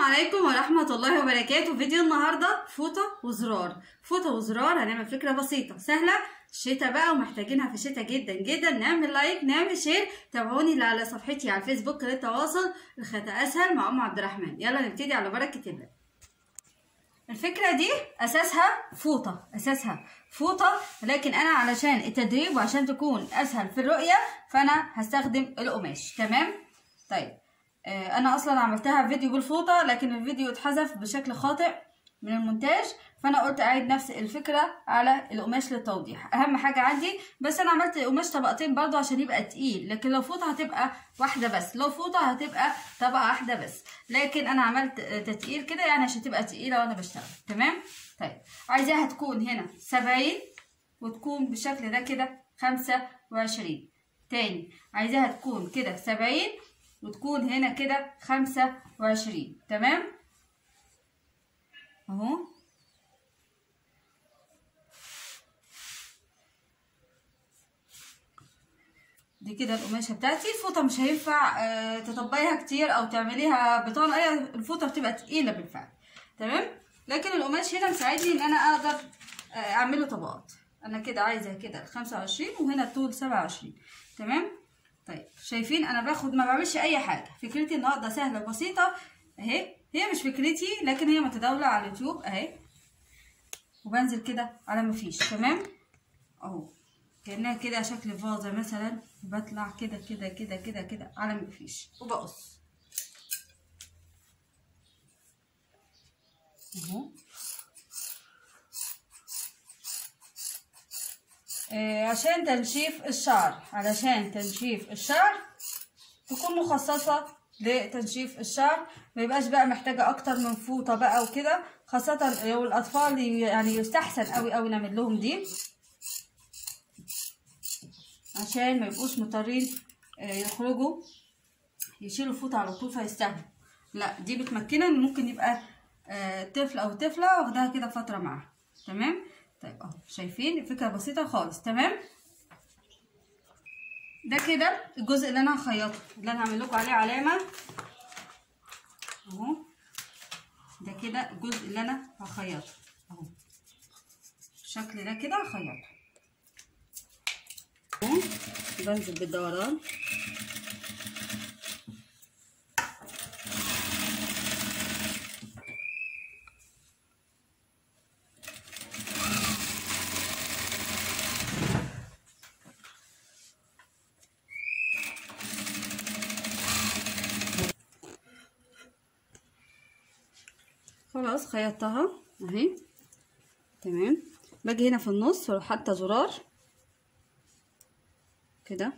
عليكم ورحمة الله وبركاته فيديو النهاردة فوطة وزرار فوطة وزرار هنعمل فكرة بسيطة سهلة الشتا بقى ومحتاجينها في الشتا جدا جدا نعمل لايك نعمل شير تابعوني على صفحتي على الفيسبوك للتواصل الخطأ أسهل مع أم عبد الرحمن يلا نبتدي على بركة الله الفكرة دي أساسها فوطة أساسها فوطة لكن أنا علشان التدريب وعشان تكون أسهل في الرؤية فأنا هستخدم القماش تمام طيب آه أنا أصلا عملتها فيديو بالفوطة لكن الفيديو اتحذف بشكل خاطئ من المونتاج فانا قلت اعيد نفس الفكره على القماش للتوضيح اهم حاجه عندي بس انا عملت القماش طبقتين برضو عشان يبقى تقيل لكن لو فوطه هتبقى واحده بس لو فوطه هتبقى طبقه واحده بس لكن انا عملت تتقيل كده يعني عشان تبقى تقيله وانا بشتغل تمام طيب عايزاها تكون هنا سبعين وتكون بالشكل ده كده خمسة وعشرين تاني عايزاها تكون كده سبعين وتكون هنا كده خمسة وعشرين تمام اهو دي كده القماشه بتاعتي الفوطه مش هينفع آه تطبقيها كتير او تعمليها بطانه اي الفوطه بتبقى تقيله بالفعل تمام لكن القماش هنا مساعدني ان انا اقدر آه اعمله طبقات انا كده عايزه كده 25 وهنا الطول 27 تمام طيب شايفين انا باخد ما بعملش اي حاجه فكرتي النهارده سهله وبسيطه اهي هي مش فكرتي لكن هي متداوله على اليوتيوب اهي وبنزل كده على مفيش تمام اهو كانها كده شكل فازه مثلا بطلع كده كده كده كده كده على مفيش وبقص اهو آه عشان تنشيف الشعر علشان تنشيف الشعر تكون مخصصة لتنشيف الشعر ما يبقاش بقى محتاجة اكتر من فوطة بقى وكده خاصة لو الاطفال يعني يستحسن قوي قوي نعمل لهم دي عشان ما يبقوش مضطرين يخرجوا يشيلوا فوطة على طول فيستاهلوا لا دي بتمكنها ان ممكن يبقى طفل او طفلة واخدها كده فترة معاها تمام طيب اهو شايفين فكرة بسيطة خالص تمام ده كده الجزء اللي انا هخيطه اللي انا هعمل لكم عليه علامة اهو ده كده الجزء اللي انا هخيطه اهو الشكل ده كده هخيطه بنزل بالدوران خلاص خيطتها اهي تمام باجي هنا في النص واروح حاطه زرار كده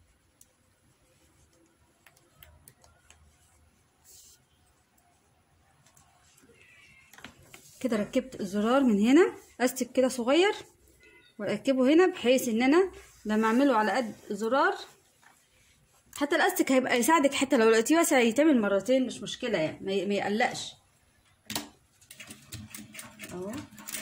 كده ركبت الزرار من هنا استك كده صغير واركبه هنا بحيث ان انا لما اعمله على قد زرار حتى الاستك هيبقى يساعدك حتى لو لقيتيه واسع يتعمل مرتين مش مشكله يعني ما يقلقش اهو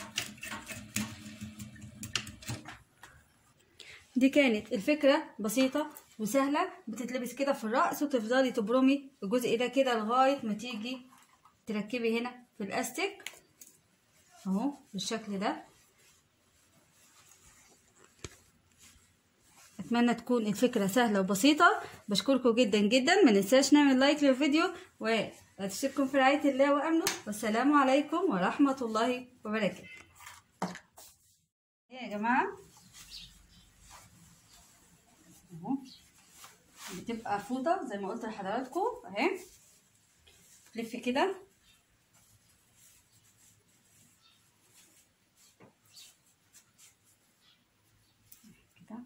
دي كانت الفكرة بسيطة وسهلة بتتلبس كده في الرأس وتفضلي تبرمي الجزء ده كده لغاية ما تيجي تركبي هنا في الاستيك اهو بالشكل ده اتمنى تكون الفكرة سهلة وبسيطة بشكركم جدا جدا ما ننساش نعمل لايك للفيديو واتشتركم في رعاية الله وامنه والسلام عليكم ورحمة الله وبركاته يا جماعة اهو بتبقى فوطه زي ما قلت لحضراتكم اهي تلفي كده كده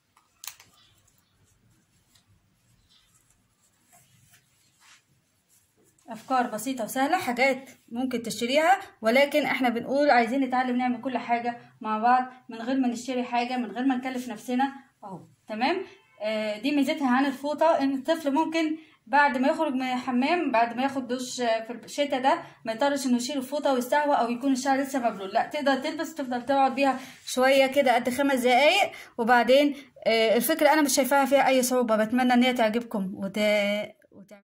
افكار بسيطه وسهله حاجات ممكن تشتريها ولكن احنا بنقول عايزين نتعلم نعمل كل حاجه مع بعض من غير ما نشتري حاجه من غير ما نكلف نفسنا اهو تمام آه دي ميزتها عن الفوطه ان الطفل ممكن بعد ما يخرج من الحمام بعد ما ياخد دش في الشتاء ده ما يضطرش انه يشيل الفوطه ويستهوى او يكون الشعر لسه مبلول لا تقدر تلبس تفضل تقعد بيها شويه كده قد خمس دقايق وبعدين آه الفكره انا مش شايفاها فيها اي صعوبه بتمنى ان هي تعجبكم وت...